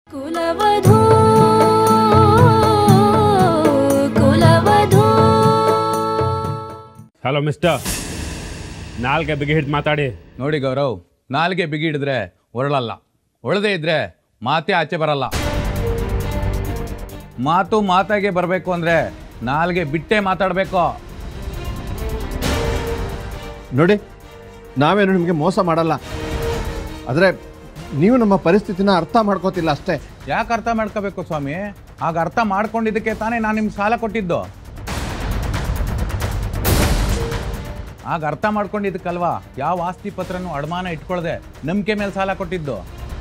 ಕುಲವಧೂ ಕುಲವಧೂ hello mister ನಾಲ್ಗೆ ಬಿಗಿ ಹಿಡಿದು ಮಾತಾಡಿ ನೋಡಿ ಗೌರವ್ ನಾಲ್ಗೆ ಬಿಗಿ ಹಿಡಿದ್ರೆ ಹೊರಳಲ್ಲ ಹೊಳದೇ ಇದ್ರೆ ಮಾತೇ ಆಚೆ ಬರಲ್ಲ ಮಾತು ಮಾತಾಗೆ ಬರಬೇಕು ಅಂದರೆ ನಾಲ್ಗೆ ಬಿಟ್ಟೇ ಮಾತಾಡಬೇಕು ನೋಡಿ ನಾವೇನು ನಿಮಗೆ ಮೋಸ ಮಾಡಲ್ಲ ಆದರೆ ನೀವು ನಮ್ಮ ಪರಿಸ್ಥಿತಿನ ಅರ್ಥ ಮಾಡ್ಕೋತಿಲ್ಲ ಅಷ್ಟೇ ಯಾಕೆ ಅರ್ಥ ಮಾಡ್ಕೋಬೇಕು ಸ್ವಾಮಿ ಆಗ ಅರ್ಥ ಮಾಡ್ಕೊಂಡಿದ್ದಕ್ಕೆ ತಾನೇ ನಾನು ನಿಮ್ಗೆ ಸಾಲ ಕೊಟ್ಟಿದ್ದು ಆಗ ಅರ್ಥ ಮಾಡ್ಕೊಂಡಿದ್ದಕ್ಕಲ್ವಾ ಯಾವ ಆಸ್ತಿ ಪತ್ರನೂ ಅಡಮಾನ ಇಟ್ಕೊಳ್ದೆ ನಂಬಿಕೆ ಮೇಲೆ ಸಾಲ ಕೊಟ್ಟಿದ್ದು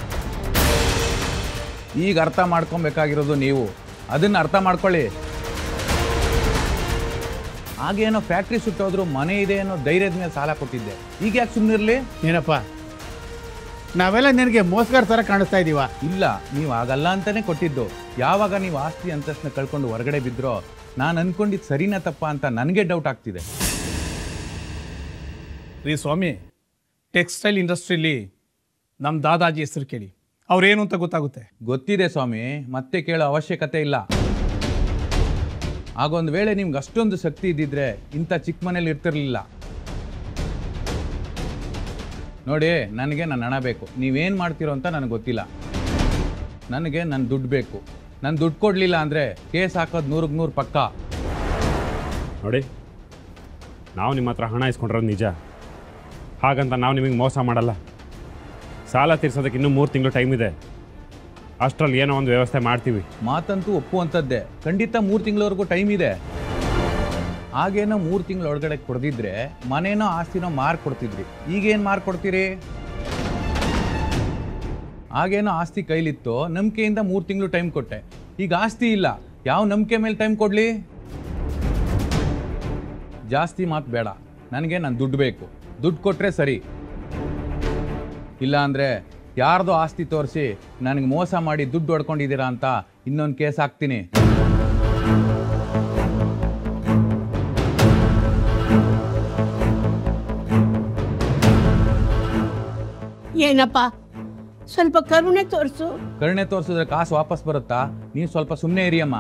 ಈಗ ಅರ್ಥ ಮಾಡ್ಕೊಬೇಕಾಗಿರೋದು ನೀವು ಅದನ್ನ ಅರ್ಥ ಮಾಡ್ಕೊಳ್ಳಿ ಆಗೇನೋ ಫ್ಯಾಕ್ಟ್ರಿ ಸುಟ್ಟೋದ್ರು ಮನೆ ಇದೆ ಅನ್ನೋ ಧೈರ್ಯದ ಮೇಲೆ ಸಾಲ ಕೊಟ್ಟಿದ್ದೆ ಈಗ ಯಾಕೆ ಸುಮ್ಮನಿರಲಿ ಏನಪ್ಪ ನಾವೆಲ್ಲ ನಿನಗೆ ಮೋಸಗಾರ ಥರ ಕಾಣಿಸ್ತಾ ಇದ್ದೀವ ಇಲ್ಲ ನೀವು ಆಗಲ್ಲ ಅಂತಾನೆ ಕೊಟ್ಟಿದ್ದು ಯಾವಾಗ ನೀವು ಆಸ್ತಿ ಅಂತಸ್ನ ಕಳ್ಕೊಂಡು ಹೊರಗಡೆ ಬಿದ್ರೋ ನಾನು ಅನ್ಕೊಂಡಿದ್ದು ಸರಿನಾ ತಪ್ಪ ಅಂತ ನನಗೆ ಡೌಟ್ ಆಗ್ತಿದೆ ರೀ ಸ್ವಾಮಿ ಟೆಕ್ಸ್ಟೈಲ್ ಇಂಡಸ್ಟ್ರಿಲಿ ನಮ್ಮ ದಾದಾಜಿ ಹೆಸರು ಕೇಳಿ ಅವ್ರೇನು ಅಂತ ಗೊತ್ತಾಗುತ್ತೆ ಗೊತ್ತಿದೆ ಸ್ವಾಮಿ ಮತ್ತೆ ಕೇಳೋ ಅವಶ್ಯಕತೆ ಇಲ್ಲ ಆಗೊಂದು ವೇಳೆ ನಿಮ್ಗೆ ಅಷ್ಟೊಂದು ಶಕ್ತಿ ಇದ್ದಿದ್ರೆ ಇಂಥ ಚಿಕ್ಕ ಮನೇಲಿ ಇರ್ತಿರ್ಲಿಲ್ಲ ನೋಡಿ ನನಗೆ ನನ್ನ ಹಣ ಬೇಕು ನೀವೇನು ಮಾಡ್ತೀರೋ ಅಂತ ನನಗೆ ಗೊತ್ತಿಲ್ಲ ನನಗೆ ನನ್ನ ದುಡ್ಡು ಬೇಕು ನನ್ನ ದುಡ್ಡು ಕೊಡಲಿಲ್ಲ ಅಂದರೆ ಕೇಸ್ ಹಾಕೋದು ನೂರಿಗೆ ನೂರು ಪಕ್ಕ ನೋಡಿ ನಾವು ನಿಮ್ಮ ಹತ್ರ ಹಣ ಇಸ್ಕೊಂಡಿರೋದು ನಿಜ ಹಾಗಂತ ನಾವು ನಿಮಗೆ ಮೋಸ ಮಾಡಲ್ಲ ಸಾಲ ತೀರ್ಸೋದಕ್ಕೆ ಇನ್ನೂ ಮೂರು ತಿಂಗಳು ಟೈಮ್ ಇದೆ ಅಷ್ಟರಲ್ಲಿ ಏನೋ ಒಂದು ವ್ಯವಸ್ಥೆ ಮಾಡ್ತೀವಿ ಮಾತಂತೂ ಒಪ್ಪುವಂಥದ್ದೇ ಖಂಡಿತ ಮೂರು ತಿಂಗಳವರೆಗೂ ಟೈಮ್ ಇದೆ ಆಗೇನೋ ಮೂರು ತಿಂಗಳ ಒಳಗಡೆ ಕೊಡ್ದಿದ್ರೆ ಮನೇನೋ ಆಸ್ತಿನೋ ಮಾರ್ ಕೊಡ್ತಿದ್ರಿ ಈಗೇನು ಮಾರ್ ಕೊಡ್ತೀರಿ ಆಗೇನೋ ಆಸ್ತಿ ಕೈಲಿತ್ತು ನಂಬಿಕೆಯಿಂದ ಮೂರು ತಿಂಗಳು ಟೈಮ್ ಕೊಟ್ಟೆ ಈಗ ಆಸ್ತಿ ಇಲ್ಲ ಯಾವ ನಂಬಿಕೆ ಮೇಲೆ ಟೈಮ್ ಕೊಡಲಿ ಜಾಸ್ತಿ ಮಾತು ಬೇಡ ನನಗೆ ನನ್ನ ದುಡ್ಡು ಬೇಕು ದುಡ್ಡು ಕೊಟ್ಟರೆ ಸರಿ ಇಲ್ಲ ಅಂದರೆ ಯಾರ್ದೋ ಆಸ್ತಿ ತೋರಿಸಿ ನನಗೆ ಮೋಸ ಮಾಡಿ ದುಡ್ಡು ಹೊಡ್ಕೊಂಡಿದ್ದೀರಾ ಅಂತ ಇನ್ನೊಂದು ಕೇಸ್ ಹಾಕ್ತೀನಿ ಏನಪ್ಪ ಸ್ವಲ್ಪ ಕರುಣೆ ತೋರಿಸು ಕರುಣೆ ತೋರಿಸಿದ್ರೆ ಕಾಸು ವಾಪಸ್ ಬರುತ್ತಾ ನೀವು ಸ್ವಲ್ಪ ಸುಮ್ಮನೆ ಇರಿಯಮ್ಮ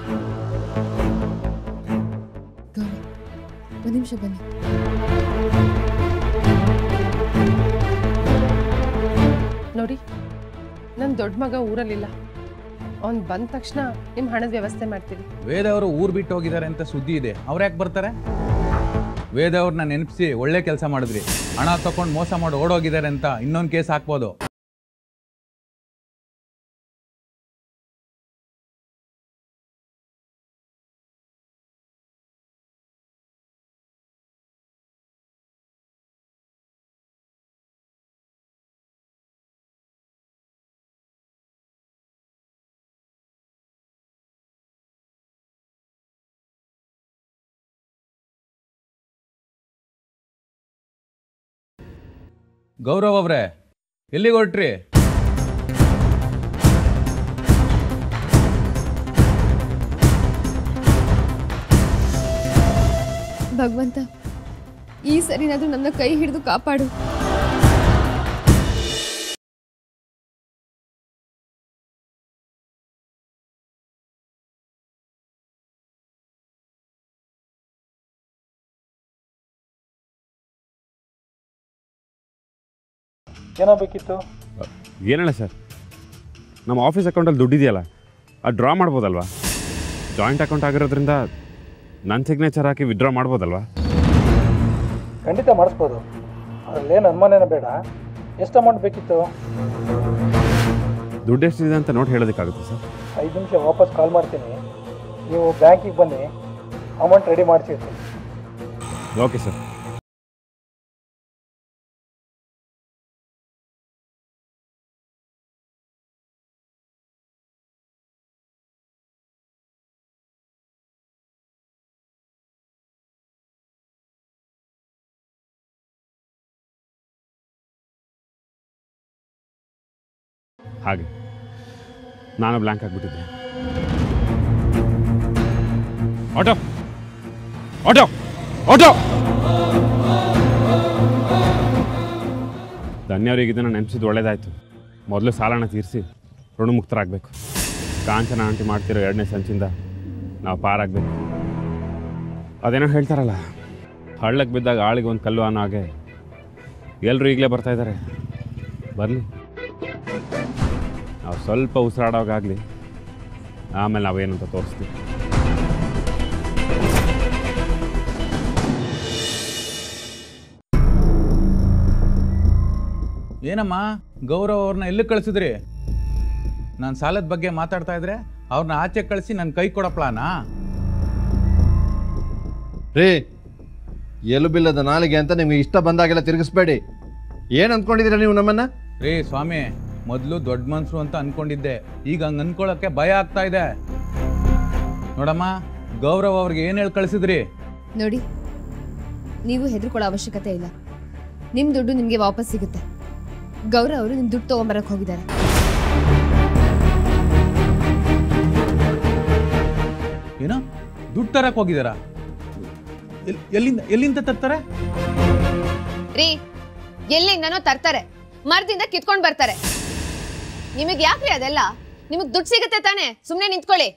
ಗೌರವ್ ಒಂದು ನಿಮಿಷ ಬನ್ನಿ ನೋಡಿ ನನ್ನ ದೊಡ್ಡ ಮಗ ಊರಲ್ಲಿಲ್ಲ ಅವ್ನು ಬಂದ ತಕ್ಷಣ ನಿಮ್ಮ ಹಣದ ವ್ಯವಸ್ಥೆ ಮಾಡ್ತೀವಿ ವೇದ ಅವರು ಊರು ಬಿಟ್ಟು ಹೋಗಿದ್ದಾರೆ ಅಂತ ಸುದ್ದಿ ಇದೆ ಅವ್ರು ಯಾಕೆ ಬರ್ತಾರೆ ವೇದ ಅವ್ರನ್ನ ನೆನಪಿಸಿ ಒಳ್ಳೆ ಕೆಲಸ ಮಾಡಿದ್ರಿ ಹಣ ತಗೊಂಡು ಮೋಸ ಮಾಡಿ ಓಡೋಗಿದ್ದಾರೆ ಅಂತ ಇನ್ನೊಂದು ಕೇಸ್ ಹಾಕ್ಬೋದು ಗೌರವ್ ಅವ್ರೆ ಎಲ್ಲಿಗೆ ಹೊರಟ್ರಿ ಭಗವಂತ ಈ ಸರಿನಾದ್ರೂ ನಮ್ಮನ್ನ ಕೈ ಹಿಡಿದು ಕಾಪಾಡು ಏನಾಗಬೇಕಿತ್ತು ಏನಲ್ಲ ಸರ್ ನಮ್ಮ ಆಫೀಸ್ ಅಕೌಂಟಲ್ಲಿ ದುಡ್ಡಿದೆಯಲ್ಲ ಅದು ಡ್ರಾ ಮಾಡ್ಬೋದಲ್ವಾ ಜಾಯಿಂಟ್ ಅಕೌಂಟ್ ಆಗಿರೋದ್ರಿಂದ ನನ್ನ ಸಿಗ್ನೇಚರ್ ಹಾಕಿ ವಿಡ್ರಾ ಮಾಡ್ಬೋದಲ್ವಾ ಖಂಡಿತ ಮಾಡಿಸ್ಬೋದು ಅದರಲ್ಲೇನು ಅನುಮಾನನೇ ಬೇಡ ಎಷ್ಟು ಅಮೌಂಟ್ ಬೇಕಿತ್ತು ದುಡ್ಡು ಎಷ್ಟಿದೆ ಅಂತ ನೋಡಿ ಹೇಳೋದಕ್ಕಾಗುತ್ತೆ ಸರ್ ಐದು ನಿಮಿಷ ವಾಪಸ್ ಕಾಲ್ ಮಾಡ್ತೀನಿ ನೀವು ಬ್ಯಾಂಕಿಗೆ ಬನ್ನಿ ಅಮೌಂಟ್ ರೆಡಿ ಮಾಡಿಸಿರ್ತೀನಿ ಓಕೆ ಸರ್ ಹಾಗೆ ನಾನು ಬ್ಲ್ಯಾಂಕ್ ಆಗಿಬಿಟ್ಟಿದ್ದೆ ಆಟೋ ಆಟೋ ಆಟೋ ಧನ್ಯವರಿಗೆ ಇದನ್ನು ನೆನೆಸಿದ್ದು ಒಳ್ಳೇದಾಯಿತು ಮೊದಲು ಸಾಲನ ತೀರಿಸಿ ಋಣಮುಕ್ತರಾಗಬೇಕು ಕಾಂಚನ ಆಂಟಿ ಮಾಡ್ತಿರೋ ಎರಡನೇ ಸಂಚಿಂದ ನಾವು ಪಾರಾಗಬೇಕು ಅದೇನೋ ಹೇಳ್ತಾರಲ್ಲ ಹಳ್ಳಕ್ಕೆ ಬಿದ್ದಾಗ ಆಳಿಗೆ ಒಂದು ಕಲ್ಲು ಅನ್ನೋ ಹಾಗೆ ಎಲ್ಲರೂ ಈಗಲೇ ಬರ್ತಾ ಇದ್ದಾರೆ ಬರಲಿ ನಾವು ಸ್ವಲ್ಪ ಉಸಿರಾಡೋವಾಗಲಿ ಆಮೇಲೆ ನಾವೇನು ಅಂತ ತೋರಿಸ್ತೀವಿ ಏನಮ್ಮ ಗೌರವ್ ಅವ್ರನ್ನ ಎಲ್ಲಿ ಕಳಿಸಿದ್ರಿ ನಾನು ಸಾಲದ ಬಗ್ಗೆ ಮಾತಾಡ್ತಾ ಇದ್ರೆ ಅವ್ರನ್ನ ಆಚೆ ಕಳಿಸಿ ನನ್ನ ಕೈ ಕೊಡೋ ಪ್ಲಾನಾ ರೀ ಎಲುಬಿಲ್ಲದ ನಾಲಿಗೆ ಅಂತ ನಿಮ್ಗೆ ಇಷ್ಟ ಬಂದಾಗೆಲ್ಲ ತಿರುಗಿಸ್ಬೇಡಿ ಏನು ಅಂದ್ಕೊಂಡಿದ್ದೀರಾ ನೀವು ನಮ್ಮನ್ನ ರೇ ಸ್ವಾಮಿ ಮೊದಲು ದೊಡ್ಡ ಮನ್ಸರು ಅಂತ ಅನ್ಕೊಂಡಿದ್ದೆ ಈಗ ಹಂಗೆ ಅನ್ಕೊಳ್ಳೋಕ್ಕೆ ಭಯ ಆಗ್ತಾ ಇದೆ ನೋಡಮ್ಮ ಗೌರವ್ ಅವ್ರಿಗೆ ಏನು ಹೇಳಿ ಕಳಿಸಿದ್ರಿ ನೋಡಿ ನೀವು ಹೆದರ್ಕೊಳ್ಳೋ ಅವಶ್ಯಕತೆ ಇಲ್ಲ ನಿಮ್ಮ ದುಡ್ಡು ನಿಮಗೆ ವಾಪಸ್ ಸಿಗುತ್ತೆ ಗೌರವ್ ಅವರು ನಿಮ್ಮ ದುಡ್ಡು ತೊಗೊಂಬರಕ್ಕೆ ಹೋಗಿದ್ದಾರೆ ಏನೋ ದುಡ್ಡು ತರಕ್ಕೆ ಹೋಗಿದಾರಾ ಎಲ್- ಎಲ್ಲಿಂದ ಎಲ್ಲಿಂದ ತರ್ತಾರೆ ರೀ ಎಲ್ಲಿಂದನೋ ತರ್ತಾರೆ ಮರದಿಂದ ಕಿತ್ಕೊಂಡ್ ಬರ್ತಾರೆ ನಿಮಗೆ ಯಾಕ್ರಿ ಅದೆಲ್ಲ ನಿಮಗ್ ದುಡ್ಡು ಸಿಗುತ್ತೆ ತಾನೆ ಸುಮ್ನೆ ನಿಂತ್ಕೊಳ್ಳಿ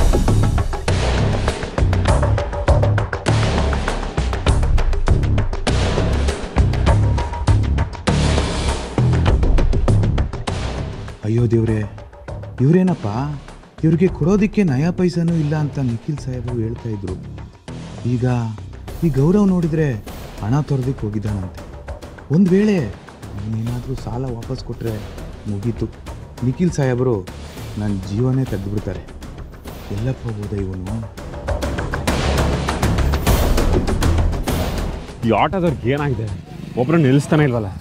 ಅಯ್ಯೋ ದೇವ್ರೆ ಇವರೇನಪ್ಪ ಇವ್ರಿಗೆ ಕೊಡೋದಕ್ಕೆ ನಯಾ ಪೈಸನೂ ಇಲ್ಲ ಅಂತ ನಿಖಿಲ್ ಸಾಹೇಬರು ಹೇಳ್ತಾ ಇದ್ರು ಈಗ ಈ ಗೌರವ್ ನೋಡಿದ್ರೆ ಹಣ ತೊರೆದಕ್ಕೆ ಹೋಗಿದ್ದಾನಂತೆ ಒಂದು ವೇಳೆ ನೀನೇನಾದರೂ ಸಾಲ ವಾಪಸ್ ಕೊಟ್ಟರೆ ಮುಗೀತು ನಿಖಿಲ್ ಸಾಹೇಬರು ನನ್ನ ಜೀವನೇ ತೆಗೆದುಬಿಡ್ತಾರೆ ಎಲ್ಲಪ್ಪ ಹೋದ ಇವನು ಈ ಆಟೋದವ್ರಿಗೆ ಏನಾಗಿದೆ ಒಬ್ಬರು ನಿಲ್ಲಿಸ್ತಾನೆ ಇಲ್ವಲ್ಲ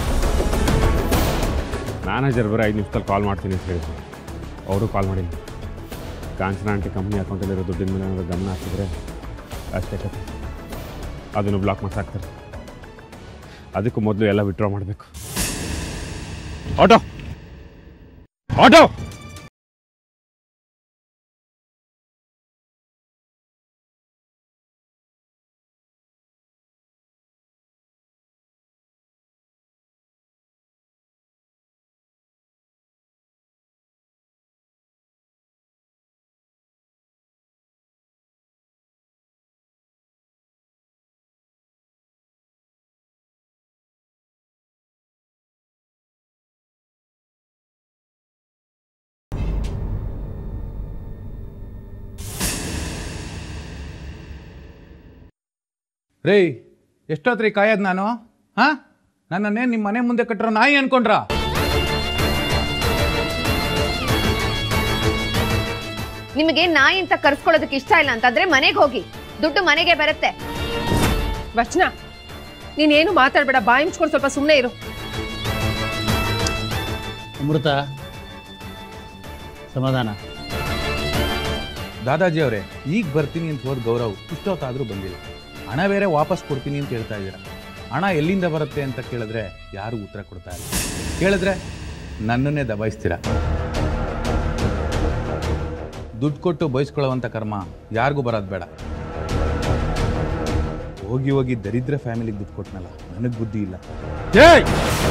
ಮ್ಯಾನೇಜರ್ ಬರೀ ಐದು ನಿಮಿಷದಲ್ಲಿ ಕಾಲ್ ಮಾಡ್ತೀನಿ ಅಂತ ಹೇಳಿದ್ರು ಅವರು ಕಾಲ್ ಮಾಡಿಲ್ಲ ಕಾಂಚನ ಆಂಟಿ ಕಂಪ್ನಿ ಅಕೌಂಟಲ್ಲಿರೋ ದುಡ್ಡಿನ ಮೇಲೆ ಏನಾದ್ರು ಗಮನ ಹಾಕಿದ್ರೆ ಅಷ್ಟೇ ಕತೆ ಅದನ್ನು ಬ್ಲಾಕ್ ಮಾಡ್ಸಾಕ್ತಾರೆ ಅದಕ್ಕೂ ಮೊದಲು ಎಲ್ಲ ವಿಡ್ರಾ ಮಾಡಬೇಕು ಆಟೋ ಆಟೋ ರೇ ಎಷ್ಟೊತ್ರಿ ಕಾಯೋದು ನಾನು ಹಾ ನನ್ನನ್ನೇ ನಿಮ್ಮ ಮನೆ ಮುಂದೆ ಕಟ್ಟಿರೋ ನಾಯಿ ಅನ್ಕೊಂಡ್ರಾ ನಿಮಗೆ ನಾಯಿ ಅಂತ ಕರ್ಸ್ಕೊಳ್ಳೋದಕ್ಕೆ ಇಷ್ಟ ಇಲ್ಲ ಅಂತಂದ್ರೆ ಮನೆಗೆ ಹೋಗಿ ದುಡ್ಡು ಮನೆಗೆ ಬರುತ್ತೆ ವಚನ ನೀನೇನು ಮಾತಾಡ್ಬೇಡ ಬಾಯಿ ಮುಚ್ಕೊಂಡು ಸ್ವಲ್ಪ ಸುಮ್ಮನೆ ಇರು ಅಮೃತ ಸಮಾಧಾನ ದಾದಾಜಿ ಅವರೇ ಈಗ ಬರ್ತೀನಿ ಅಂತ ಹೋದ್ ಗೌರವ್ ಇಷ್ಟೊತ್ತಾದರೂ ಬಂದಿಲ್ಲ ಹಣ ಬೇರೆ ವಾಪಸ್ ಕೊಡ್ತೀನಿ ಅಂತ ಹೇಳ್ತಾ ಇದ್ದೀರಾ ಹಣ ಎಲ್ಲಿಂದ ಬರುತ್ತೆ ಅಂತ ಕೇಳಿದ್ರೆ ಯಾರು ಉತ್ತರ ಕೊಡ್ತಾ ಇಲ್ಲ ಕೇಳಿದ್ರೆ ನನ್ನನ್ನೇ ದಬಾಯಿಸ್ತೀರಾ ದುಡ್ಡು ಕೊಟ್ಟು ಬಯಸ್ಕೊಳ್ಳೋವಂಥ ಕರ್ಮ ಯಾರಿಗೂ ಬರೋದು ಬೇಡ ಹೋಗಿ ಹೋಗಿ ದರಿದ್ರ ಫ್ಯಾಮಿಲಿಗೆ ದುಡ್ಡು ಕೊಟ್ನಲ್ಲ ನನಗೆ ಬುದ್ಧಿ ಇಲ್ಲ ಏಯ್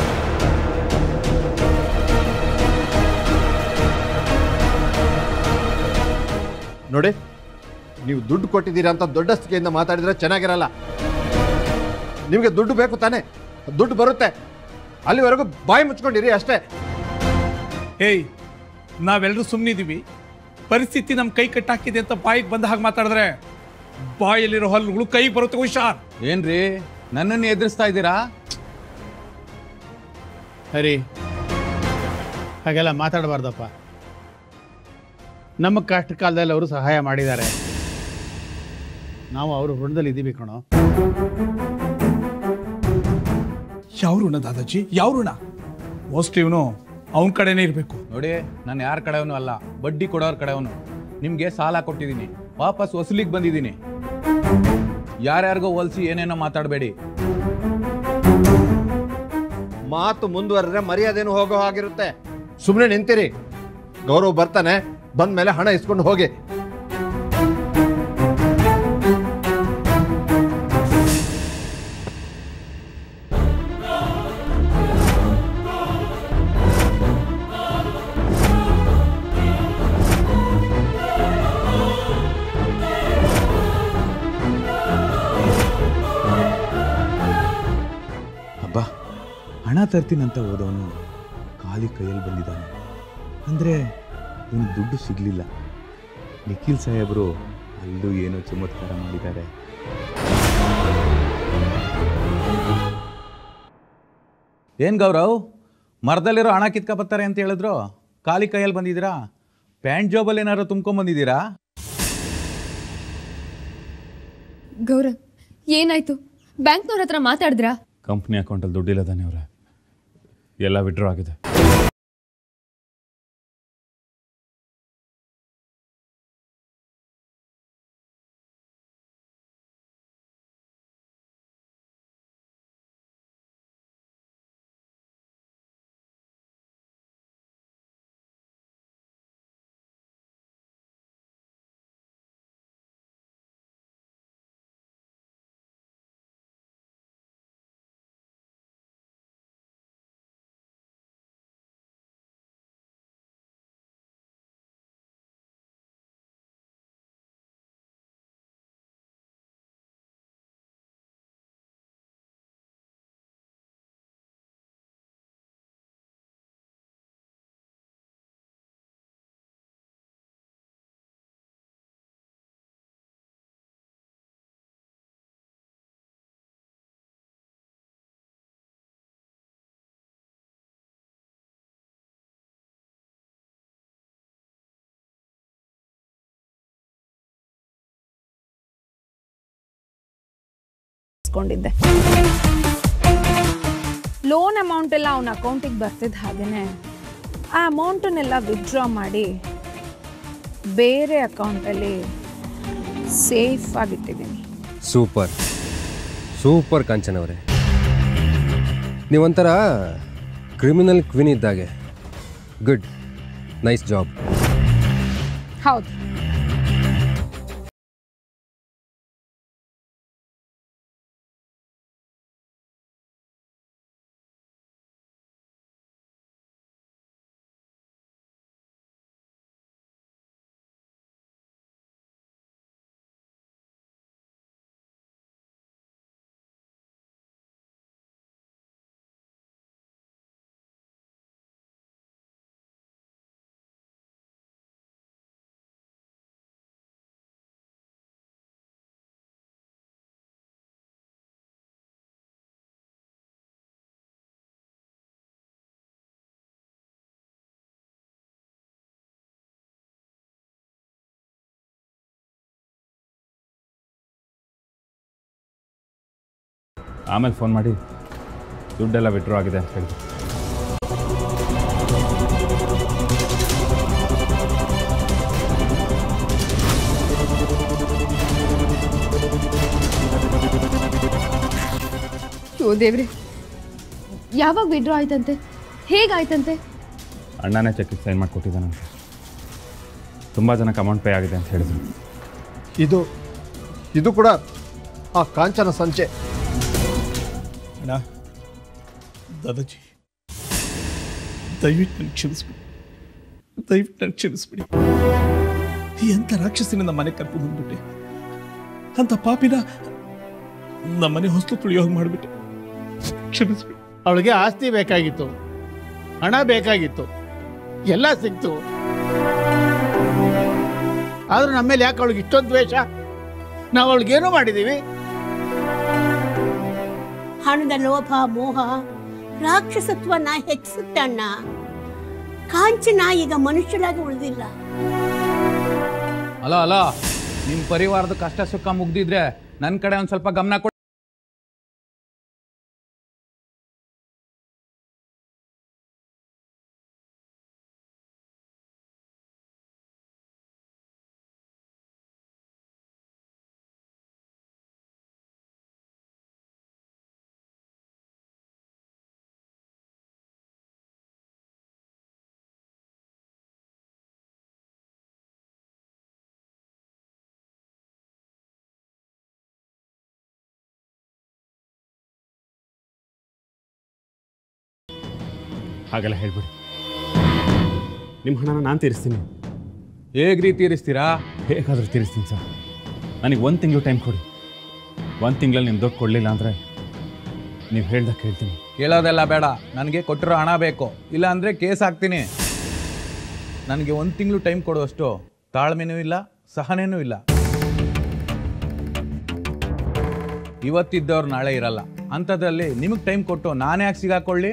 ನೋಡಿ ನೀವು ದುಡ್ಡು ಕೊಟ್ಟಿದ್ದೀರಾ ಅಂತ ದೊಡ್ಡಸ್ತಿಕೆಯಿಂದ ಮಾತಾಡಿದ್ರೆ ಚೆನ್ನಾಗಿರಲ್ಲ ನಿಮಗೆ ದುಡ್ಡು ಬೇಕು ತಾನೇ ದುಡ್ಡು ಬರುತ್ತೆ ಅಲ್ಲಿವರೆಗೂ ಬಾಯಿ ಮುಚ್ಕೊಂಡಿರಿ ಅಷ್ಟೇ ಏಯ್ ನಾವೆಲ್ಲರೂ ಸುಮ್ಮನಿದ್ದೀವಿ ಪರಿಸ್ಥಿತಿ ನಮ್ಮ ಕೈ ಕಟ್ಟಾಕಿದೆ ಅಂತ ಬಾಯಿಗೆ ಬಂದ ಹಾಗೆ ಮಾತಾಡಿದ್ರೆ ಬಾಯಲ್ಲಿರೋ ಹಲ್ಲುಗಳು ಕೈಗೆ ಬರುತ್ತೆ ಹುಷಾರ್ ಏನ್ರಿ ನನ್ನನ್ನು ಎದುರಿಸ್ತಾ ಇದ್ದೀರಾ ಹರಿ ಹಾಗೆಲ್ಲ ಮಾತಾಡಬಾರ್ದಪ್ಪ ನಮ್ಮ ಕಷ್ಟ ಕಾಲದಲ್ಲಿ ಅವರು ಸಹಾಯ ಮಾಡಿದ್ದಾರೆ ನಾವು ಅವ್ರ ಋಣದಲ್ಲಿ ಇದ್ದೀವಿ ಕಣೋ ಯಾವ ಋಣ ದಾದಾಜಿ ಯಾವ ಋಣ ಮೋಸ್ಟ್ ಇವನು ಅವನ ಕಡೆನೇ ಇರಬೇಕು ನೋಡಿ ನಾನು ಯಾರ ಕಡೆಯವನು ಅಲ್ಲ ಬಡ್ಡಿ ಕೊಡೋರ ಕಡೆಯವನು ನಿಮಗೆ ಸಾಲ ಕೊಟ್ಟಿದ್ದೀನಿ ವಾಪಸ್ ವಸೂಲಿಗೆ ಬಂದಿದ್ದೀನಿ ಯಾರ್ಯಾರಿಗೋ ಹೋಲಿಸಿ ಏನೇನೋ ಮಾತಾಡಬೇಡಿ ಮಾತು ಮುಂದುವರೆದ್ರೆ ಮರ್ಯಾದೆನೂ ಹೋಗೋ ಹಾಗಿರುತ್ತೆ ಸುಮ್ಮನೆ ನಿಂತಿರಿ ಗೌರವ್ ಬರ್ತಾನೆ ಬಂದ ಮೇಲೆ ಹಣ ಇಸ್ಕೊಂಡು ಹೋಗಿ ತರ್ತೀನಂತ ಹೋದವನು ಖಾಲಿ ಕೈಯಲ್ಲಿ ಬಂದಿದ್ದಾನೆ ಅಂದರೆ ಇವನು ದುಡ್ಡು ಸಿಗಲಿಲ್ಲ ನಿಖಿಲ್ ಸಾಹೇಬರು ಅಲ್ಲೂ ಏನೋ ಚಮತ್ಕಾರ ಮಾಡಿದ್ದಾರೆ ಏನು ಗೌರವ್ ಮರದಲ್ಲಿರೋ ಹಣ ಕಿತ್ಕೊಬತ್ತಾರೆ ಅಂತ ಹೇಳಿದ್ರು ಖಾಲಿ ಕೈಯಲ್ಲಿ ಬಂದಿದ್ದೀರಾ ಪ್ಯಾಂಟ್ ಜಾಬಲ್ಲಿ ಏನಾದ್ರು ತುಂಬ್ಕೊಂಬಂದಿದ್ದೀರಾ ಗೌರವ್ ಏನಾಯ್ತು ಬ್ಯಾಂಕ್ನವ್ರ ಹತ್ರ ಮಾತಾಡಿದ್ರಾ ಕಂಪ್ನಿ ಅಕೌಂಟಲ್ಲಿ ದುಡ್ಡಿಲ್ಲ ತಾನೆ ಅವರೇ ಎಲ್ಲ ವಿಡ್ರಾ ಆಗಿದೆ ಇಸ್ಕೊಂಡಿದ್ದೆ ಲೋನ್ ಅಮೌಂಟ್ ಎಲ್ಲ ಅವನ ಅಕೌಂಟಿಗೆ ಬರ್ತಿದ್ದ ಹಾಗೇನೆ ಆ ಅಮೌಂಟನ್ನೆಲ್ಲ ವಿತ್ಡ್ರಾ ಮಾಡಿ ಬೇರೆ ಅಕೌಂಟಲ್ಲಿ ಸೇಫ್ ಆಗಿಟ್ಟಿದ್ದೀನಿ ಸೂಪರ್ ಸೂಪರ್ ಕಾಂಚನ್ ಅವರೇ ನೀವೊಂಥರ ಕ್ರಿಮಿನಲ್ ಕ್ವಿನ್ ಇದ್ದಾಗೆ ಗುಡ್ ನೈಸ್ ಜಾಬ್ ಹೌದು ಆಮೇಲೆ ಫೋನ್ ಮಾಡಿ ದುಡ್ಡೆಲ್ಲ ವಿಡ್ರಾ ಆಗಿದೆ ಅಂತ ಹೇಳಿದ್ರು ಅಯ್ಯೋ ದೇವ್ರೆ ಯಾವಾಗ ವಿಡ್ರಾ ಆಯ್ತಂತೆ ಹೇಗಾಯ್ತಂತೆ ಅಣ್ಣನೇ ಚೆಕ್ಗೆ ಸೈನ್ ಮಾಡಿಕೊಟ್ಟಿದ್ದಾನಂತೆ ತುಂಬ ಜನಕ್ಕೆ ಅಮೌಂಟ್ ಪೇ ಆಗಿದೆ ಅಂತ ಹೇಳಿದ್ರು ಇದು ಇದು ಕೂಡ ಆ ಕಾಂಚನ ಸಂಚೆ ಅಣ್ಣ ದಾದಾಜಿ ದಯವಿಟ್ಟು ನನಗೆ ಕ್ಷಮಿಸ್ಬಿಡಿ ದಯವಿಟ್ಟು ನನಗೆ ಕ್ಷಮಿಸ್ಬಿಡಿ ಎಂಥ ರಾಕ್ಷಸಿನ ನಮ್ಮ ಮನೆ ಕರ್ಕೊಂಡು ಬಂದ್ಬಿಟ್ಟೆ ಅಂತ ಪಾಪಿನ ನಮ್ಮನೆ ಹೊಸಲು ತುಳಿಯೋ ಹಾಗೆ ಮಾಡಿಬಿಟ್ಟೆ ಕ್ಷಮಿಸ್ಬಿಡಿ ಅವಳಿಗೆ ಆಸ್ತಿ ಬೇಕಾಗಿತ್ತು ಹಣ ಬೇಕಾಗಿತ್ತು ಎಲ್ಲ ಸಿಕ್ತು ಆದ್ರೂ ನಮ್ಮ ಮೇಲೆ ಯಾಕೆ ಅವಳಿಗೆ ಇಷ್ಟೊಂದು ದ್ವೇಷ ನಾವು ಅವಳಿಗೇನೋ ಮಾಡಿದ್ದೀವಿ ಹಣದ ಲೋಭ ಮೋಹ ರಾಕ್ಷಸತ್ವನ ಹೆಚ್ಚಿಸುತ್ತೆ ಅಣ್ಣ ಕಾಂಚನ ಈಗ ಮನುಷ್ಯರಾಗಿ ಉಳಿದಿಲ್ಲ ಅಲ್ಲ ಅಲ್ಲ ನಿಮ್ಮ ಪರಿವಾರದ ಕಷ್ಟ ಸುಖ ಮುಗ್ದಿದ್ರೆ ನನ್ನ ಕಡೆ ಒಂದು ಸ್ವಲ್ಪ ಗಮನ ಕೊಡಿ ಹಾಗೆಲ್ಲ ಹೇಳ್ಬಿಡಿ ನಿಮ್ಮ ಹಣನ ನಾನು ತೀರಿಸ್ತೀನಿ ಹೇಗ್ರಿ ತೀರಿಸ್ತೀರಾ ಹೇಗಾದರೂ ತೀರಿಸ್ತೀನಿ ಸರ್ ನನಗೆ ಒಂದು ತಿಂಗಳು ಟೈಮ್ ಕೊಡಿ ಒಂದು ತಿಂಗಳಲ್ಲಿ ನಿಮ್ಮ ದುಡ್ಡು ಕೊಡಲಿಲ್ಲ ಅಂದರೆ ನೀವು ಹೇಳ್ದಾಗ ಕೇಳ್ತೀನಿ ಕೇಳೋದೆಲ್ಲ ಬೇಡ ನನಗೆ ಕೊಟ್ಟಿರೋ ಹಣ ಬೇಕು ಇಲ್ಲ ಅಂದರೆ ಕೇಸ್ ಹಾಕ್ತೀನಿ ನನಗೆ ಒಂದು ತಿಂಗಳು ಟೈಮ್ ಕೊಡುವಷ್ಟು ತಾಳ್ಮೆನೂ ಇಲ್ಲ ಸಹನೆನೂ ಇಲ್ಲ ಇವತ್ತಿದ್ದವ್ರು ನಾಳೆ ಇರಲ್ಲ ಅಂಥದ್ರಲ್ಲಿ ನಿಮಗೆ ಟೈಮ್ ಕೊಟ್ಟು ನಾನೇ ಯಾಕೆ ಸಿಗಾಕೊಳ್ಳಿ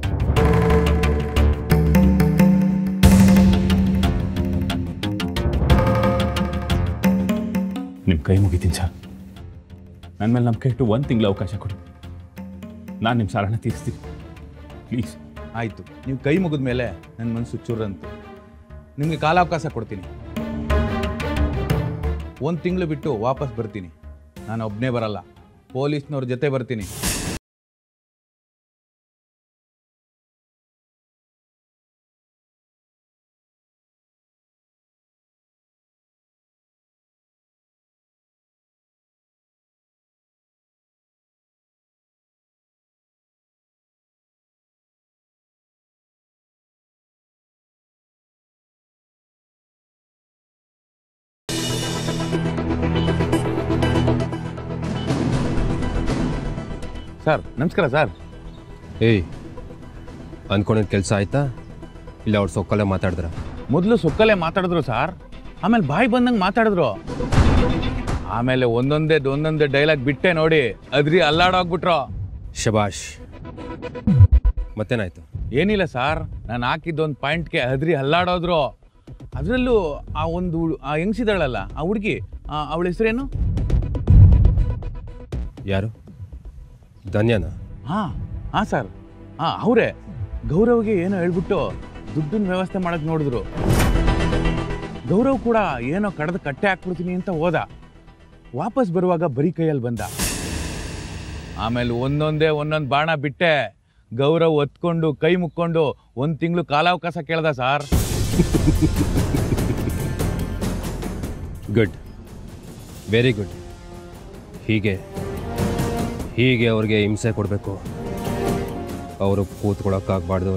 ನಿಮ್ಮ ಕೈ ಮುಗಿತೀನಿ ಸರ್ ನನ್ನ ಮೇಲೆ ನಂಬಿಕೆ ಇಟ್ಟು ಒಂದು ತಿಂಗಳು ಅವಕಾಶ ಕೊಡಿ ನಾನು ನಿಮ್ಮ ಸಾಲನ ತೀರಿಸ್ತೀನಿ ಪ್ಲೀಸ್ ಆಯಿತು ನೀವು ಕೈ ಮುಗಿದ ಮೇಲೆ ನನ್ನ ಮನಸ್ಸು ಚುರಂತು ನಿಮಗೆ ಕಾಲಾವಕಾಶ ಕೊಡ್ತೀನಿ ಒಂದು ತಿಂಗಳು ಬಿಟ್ಟು ವಾಪಸ್ ಬರ್ತೀನಿ ನಾನು ಒಬ್ಬನೇ ಬರಲ್ಲ ಪೊಲೀಸ್ನವ್ರ ಜೊತೆ ಬರ್ತೀನಿ ಸರ್ ನಮಸ್ಕಾರ ಸರ್ ಏಯ್ ಅಂದ್ಕೊಂಡಿದ್ದ ಕೆಲಸ ಆಯ್ತಾ ಇಲ್ಲ ಅವ್ರು ಸೊಕ್ಕಲ್ಲೇ ಮಾತಾಡಿದ್ರ ಮೊದಲು ಸೊಕ್ಕಲ್ಲೇ ಮಾತಾಡಿದ್ರು ಸರ್ ಆಮೇಲೆ ಬಾಯಿ ಬಂದಂಗೆ ಮಾತಾಡಿದ್ರು ಆಮೇಲೆ ಒಂದೊಂದೇ ಒಂದೊಂದೇ ಡೈಲಾಗ್ ಬಿಟ್ಟೆ ನೋಡಿ ಅದ್ರಿ ಅಲ್ಲಾಡೋಗ್ಬಿಟ್ರು ಶಬಾಷ್ ಮತ್ತೇನಾಯ್ತು ಏನಿಲ್ಲ ಸರ್ ನಾನು ಹಾಕಿದ್ದೊಂದು ಪಾಯಿಂಟ್ಗೆ ಅದ್ರಿ ಅಲ್ಲಾಡೋದ್ರು ಅದರಲ್ಲೂ ಆ ಒಂದು ಹುಡ್- ಆ ಹೆಂಗ್ಸಿದಾಳಲ್ಲ ಆ ಹುಡುಗಿ ಅವಳ ಹೆಸರೇನು ಯಾರು ಧನ್ಯನಾ ಹಾಂ ಹಾಂ ಸರ್ ಹಾಂ ಅವರೇ ಗೌರವ್ಗೆ ಏನೋ ಹೇಳ್ಬಿಟ್ಟು ದುಡ್ಡಿನ ವ್ಯವಸ್ಥೆ ಮಾಡಕ್ಕೆ ನೋಡಿದ್ರು ಗೌರವ್ ಕೂಡ ಏನೋ ಕಡ್ದು ಕಟ್ಟೆ ಹಾಕ್ಬಿಡ್ತೀನಿ ಅಂತ ಹೋದ ವಾಪಸ್ ಬರುವಾಗ ಬರೀ ಕೈಯಲ್ಲಿ ಬಂದ ಆಮೇಲೆ ಒಂದೊಂದೇ ಒಂದೊಂದು ಬಾಣ ಬಿಟ್ಟೆ ಗೌರವ್ ಒತ್ಕೊಂಡು ಕೈ ಮುಕ್ಕೊಂಡು ಒಂದು ತಿಂಗಳು ಕಾಲಾವಕಾಶ ಕೇಳ್ದ ಸಾರ್ ಗುಡ್ ವೆರಿ ಗುಡ್ ಹೀಗೆ ಹೀಗೆ ಅವ್ರಿಗೆ ಹಿಂಸೆ ಕೊಡಬೇಕು ಅವರು ಕೂತ್ಕೊಳ್ಳೋಕ್ಕಾಗಬಾರ್ದು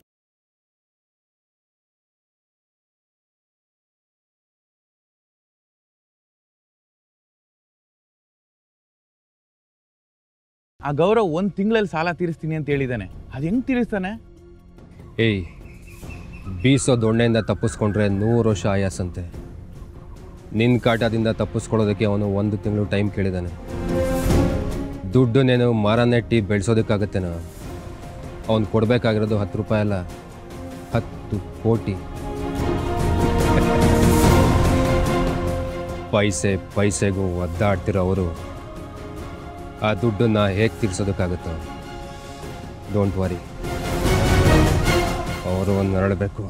ಆ ಗೌರವ್ ಒಂದು ತಿಂಗಳಲ್ಲಿ ಸಾಲ ತೀರಿಸ್ತೀನಿ ಅಂತ ಹೇಳಿದಾನೆ ಅದು ಹೆಂಗ್ ತೀರಿಸ್ತಾನೆ ಏಯ್ ಬೀಸೋ ದೊಣ್ಣೆಯಿಂದ ತಪ್ಪಿಸ್ಕೊಂಡ್ರೆ ನೂರು ವರ್ಷ ಆಯಾಸಂತೆ ನಿನ್ನ ಕಾಟದಿಂದ ತಪ್ಪಿಸ್ಕೊಳ್ಳೋದಕ್ಕೆ ಅವನು ಒಂದು ತಿಂಗಳು ಟೈಮ್ ಕೇಳಿದ್ದಾನೆ ದುಡ್ಡು ನೀನು ಮರ ನೆಟ್ಟಿ ಬೆಳೆಸೋದಕ್ಕಾಗತ್ತೇನ ಅವನು ಕೊಡಬೇಕಾಗಿರೋದು ಹತ್ತು ರೂಪಾಯಿ ಅಲ್ಲ ಹತ್ತು ಕೋಟಿ ಪೈಸೆ ಪೈಸೆಗೂ ಒದ್ದಾಡ್ತಿರೋ ಅವರು ಆ ದುಡ್ಡನ್ನ ಹೇಗೆ ತೀರ್ಸೋದಕ್ಕಾಗುತ್ತೋ ಡೋಂಟ್ ವರಿ ಅವರು ನರಳಬೇಕು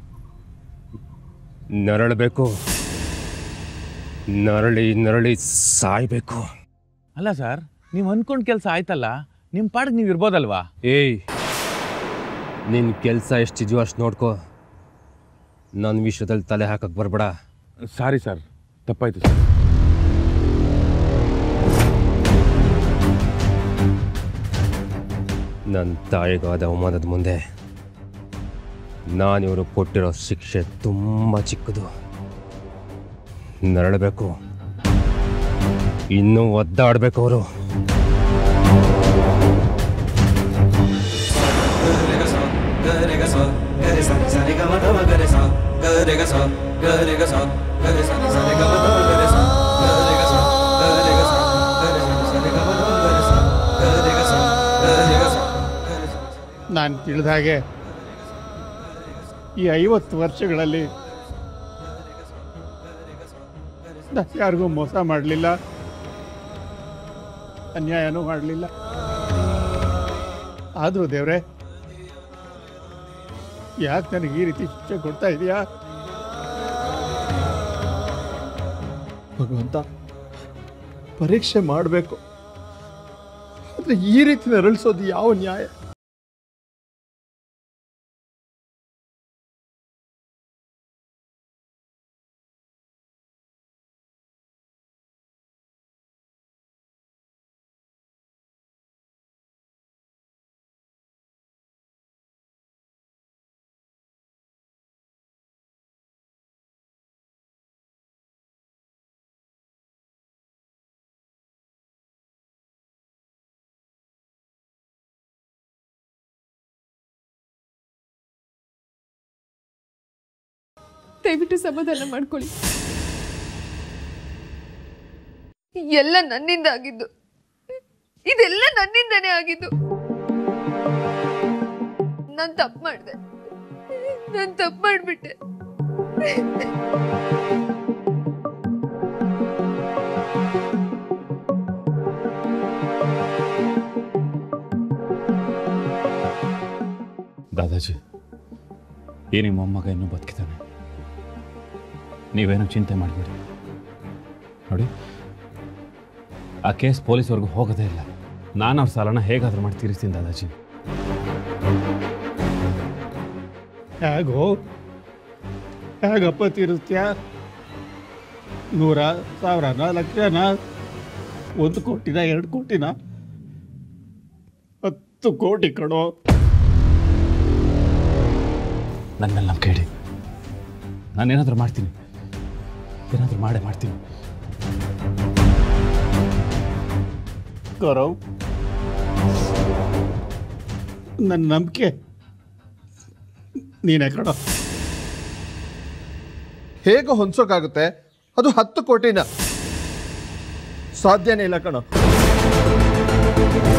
ನರಳಬೇಕು ನರಳಿ ನರಳಿ ಸಾಯ್ಬೇಕು ಅಲ್ಲ ಸರ್ ನೀವು ಅನ್ಕೊಂಡ್ ಕೆಲಸ ಆಯ್ತಲ್ಲ ನಿಮ್ಮ ಪಾಡಿಗೆ ನೀವು ಇರ್ಬೋದಲ್ವಾ ಏಯ್ ನಿನ್ನ ಕೆಲಸ ಎಷ್ಟು ಇದೆಯೋ ಅಷ್ಟು ನೋಡ್ಕೋ ನನ್ನ ವಿಷಯದಲ್ಲಿ ತಲೆ ಹಾಕಕ್ಕೆ ಬರಬೇಡ ಸಾರಿ ಸರ್ ತಪ್ಪಾಯ್ತು ಸರ್ ನನ್ನ ತಾಯಿಗಾದ ಅವಮಾನದ ಮುಂದೆ ನಾನಿವರು ಕೊಟ್ಟಿರೋ ಶಿಕ್ಷೆ ತುಂಬ ಚಿಕ್ಕದು ನರಳಬೇಕು ಇನ್ನೂ ಒದ್ದಾಡಬೇಕು ಅವರು ನಾನು ತಿಳಿದ ಹಾಗೆ ಈ ಐವತ್ತು ವರ್ಷಗಳಲ್ಲಿ ನಾನು ಯಾರಿಗೂ ಮೋಸ ಮಾಡಲಿಲ್ಲ ಅನ್ಯಾಯನೂ ಮಾಡಲಿಲ್ಲ ಆದರೂ ದೇವ್ರೆ ಯಾಕೆ ನನಗೆ ಈ ರೀತಿ ಶಿಕ್ಷೆ ಕೊಡ್ತಾ ಇದೆಯಾ ಭಗವಂತ ಪರೀಕ್ಷೆ ಮಾಡಬೇಕು ಆದರೆ ಈ ರೀತಿ ನರಳಿಸೋದು ಯಾವ ನ್ಯಾಯ ದಯವಿಟ್ಟು ಸಮಾಧಾನ ಮಾಡ್ಕೊಳ್ಳಿ ಎಲ್ಲ ನನ್ನಿಂದ ಆಗಿದ್ದು ಇದೆಲ್ಲ ನನ್ನಿಂದನೇ ಆಗಿದ್ದು ನಾನು ತಪ್ಪು ಮಾಡಿದೆ ನಾನು ತಪ್ಪು ಮಾಡಿಬಿಟ್ಟೆ ದಾದಾಜಿ ಈ ನಿಮ್ಮ ಮೊಮ್ಮಗ ಇನ್ನೂ ಬದುಕಿದ್ದಾನೆ ನೀವೇನೋ ಚಿಂತೆ ಮಾಡಬೇಡಿ ನೋಡಿ ಆ ಕೇಸ್ ಪೊಲೀಸ್ವರೆಗೂ ಹೋಗೋದೇ ಇಲ್ಲ ನಾನು ಅವ್ರ ಸಾಲನ ಹೇಗಾದ್ರೂ ಮಾಡಿ ತೀರಿಸ್ತೀನಿ ದಾದಾಜಿ ಹೇಗೋ ಹೇಗಪ್ಪ ತೀರಿಸ್ತೀಯ ನೂರ ಸಾವಿರನ ಲಕ್ಷನ ಒಂದು ಕೋಟಿನ ಎರಡು ಕೋಟಿನ ಹತ್ತು ಕೋಟಿ ಕಣೋ ನನ್ನ ಮೇಲೆ ನಂಬಿಕೆ ಇಡಿ ನಾನು ಏನಾದರೂ ಮಾಡ್ತೀನಿ ಏನಾದರೂ ಮಾಡೇ ಮಾಡ್ತೀನಿ ಗೌರವ್ ನನ್ನ ನಂಬಿಕೆ ನೀನೇ ಕಣೋ ಹೇಗೆ ಹೊಂದ್ಸೋಕ್ಕಾಗುತ್ತೆ ಅದು ಹತ್ತು ಕೋಟಿನ ಸಾಧ್ಯನೇ ಇಲ್ಲ ಕಣೋ